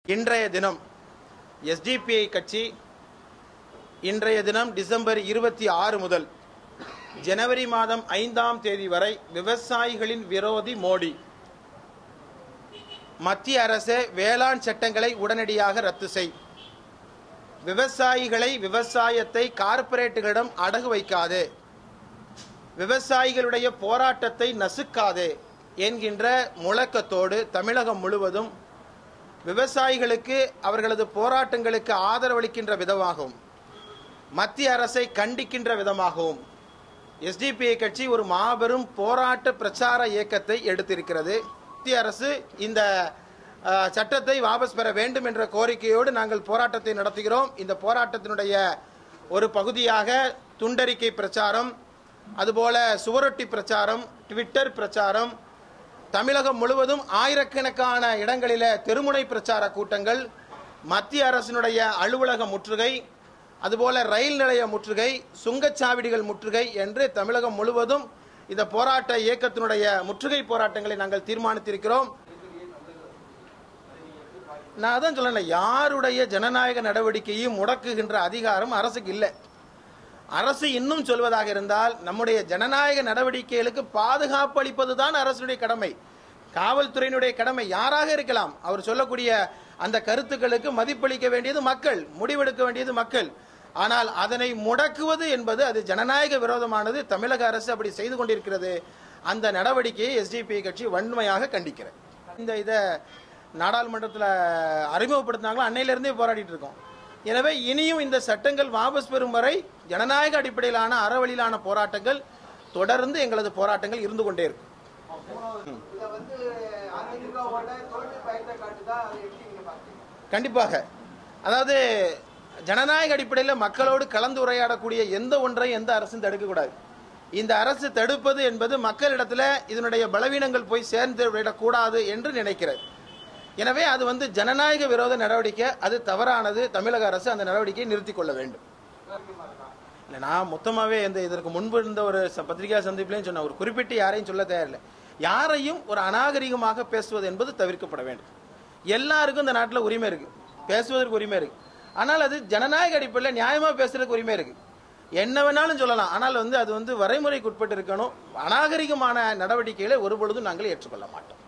இன்றைய தினம் எஸ்டிபிஐ கட்சி இன்றைய தினம் டிசம்பர் இருபத்தி ஆறு முதல் ஜனவரி மாதம் ஐந்தாம் தேதி வரை விவசாயிகளின் விரோதி மோடி மத்திய அரசு வேளாண் சட்டங்களை உடனடியாக ரத்து செய் விவசாயிகளை விவசாயத்தை கார்ப்பரேட்டுகளிடம் அடகு வைக்காதே விவசாயிகளுடைய போராட்டத்தை நசுக்காதே என்கின்ற முழக்கத்தோடு தமிழகம் முழுவதும் விவசாயிகளுக்கு அவர்களது போராட்டங்களுக்கு ஆதரவளிக்கின்ற விதமாகவும் மத்திய அரசை கண்டிக்கின்ற விதமாகவும் எஸ்டிபிஐ கட்சி ஒரு மாபெரும் போராட்ட பிரச்சார இயக்கத்தை எடுத்திருக்கிறது மத்திய அரசு இந்த அஹ், சட்டத்தை வாபஸ் பெற வேண்டும் என்ற கோரிக்கையோடு நாங்கள் போராட்டத்தை நடத்துகிறோம் இந்த போராட்டத்தினுடைய ஒரு பகுதியாக துண்டறிக்கை பிரச்சாரம் அதுபோல சுவரொட்டி பிரச்சாரம் ட்விட்டர் பிரச்சாரம் தமிழகம் முழுவதும் ஆயிரக்கணக்கான இடங்களில தெருமுனை பிரச்சார கூட்டங்கள் மத்திய அரசினுடைய அலுவலக முற்றுகை அதுபோல ரயில் நிலைய முற்றுகை சுங்கச்சாவடிகள் முற்றுகை என்று தமிழகம் முழுவதும் இந்த போராட்ட இயக்கத்தினுடைய முற்றுகை போராட்டங்களை நாங்கள் தீர்மானித்திருக்கிறோம் நான் அதான் சொல்லல யாருடைய ஜனநாயக நடவடிக்கையும் முடக்குகின்ற அதிகாரம் அரசுக்கு இல்லை அரசு இன்னும் சொல்வதாக இருந்தால் நம்முடைய ஜனநாயக நடவடிக்கைகளுக்கு பாதுகாப்பு அளிப்பதுதான் அரசுடைய கடமை காவல்துறையினுடைய கடமை யாராக இருக்கலாம் அவர் சொல்லக்கூடிய அந்த கருத்துக்களுக்கு மதிப்பளிக்க வேண்டியது மக்கள் முடிவெடுக்க வேண்டியது மக்கள் ஆனால் அதனை முடக்குவது என்பது அது ஜனநாயக விரோதமானது தமிழக அரசு அப்படி செய்து கொண்டிருக்கிறது அந்த நடவடிக்கையை எஸ்டிபி கட்சி வன்மையாக கண்டிக்கிறது இந்த இதை நாடாளுமன்றத்தில் அறிமுகப்படுத்தினாங்களோ அன்னையிலிருந்தே போராடிட்டு இருக்கோம் எனவே இனியும் இந்த சட்டங்கள் வாபஸ் பெறும் வரை ஜனநாயக அடிப்படையிலான அறவழியிலான போராட்டங்கள் தொடர்ந்து எங்களது போராட்டங்கள் இருந்து கொண்டே இருக்கும் இதை வந்து அதிமுகவோட தோல்வி பயத்தை காட்டுதா அதை எப்படி நீங்க பாக்குறீங்க கண்டிப்பாக அதாவது ஜனநாயக அடிப்படையில் மக்களோடு கலந்து உரையாடக்கூடிய எந்த ஒன்றையும் எந்த அரசும் தடுக்கக்கூடாது இந்த அரசு தடுப்பது என்பது மக்களிடத்துல இதனுடைய பலவீனங்கள் போய் சேர்ந்து விடக்கூடாது என்று நினைக்கிறது எனவே அது வந்து ஜனநாயக விரோத நடவடிக்கை அது தவறானது தமிழக அரசு அந்த நடவடிக்கையை நிறுத்திக் கொள்ள வேண்டும் இல்லை நான் மொத்தமாகவே இந்த இதற்கு முன்பு இருந்த ஒரு ச- பத்திரிகா சந்திப்பிலையும் சொன்னேன் ஒரு குறிப்பிட்டு யாரையும் சொல்ல தேவையில்லை யாரையும் ஒரு அநாகரிகமாக பேசுவது என்பது தவிர்க்கப்பட வேண்டும் எல்லாருக்கும் இந்த நாட்டில் உரிமை இருக்கு பேசுவதற்கு உரிமை இருக்கு ஆனால் அது ஜனநாயக அடிப்படையில் நியாயமாக பேசுறதுக்கு உரிமை இருக்கு என்ன வேணாலும் சொல்லலாம் ஆனால் வந்து அது வந்து வரைமுறைக்கு உட்பட்டு இருக்கணும் அநாகரிகமான நடவடிக்கைகளை ஒருபொழுதும் நாங்கள் ஏற்றுக்கொள்ள மாட்டோம்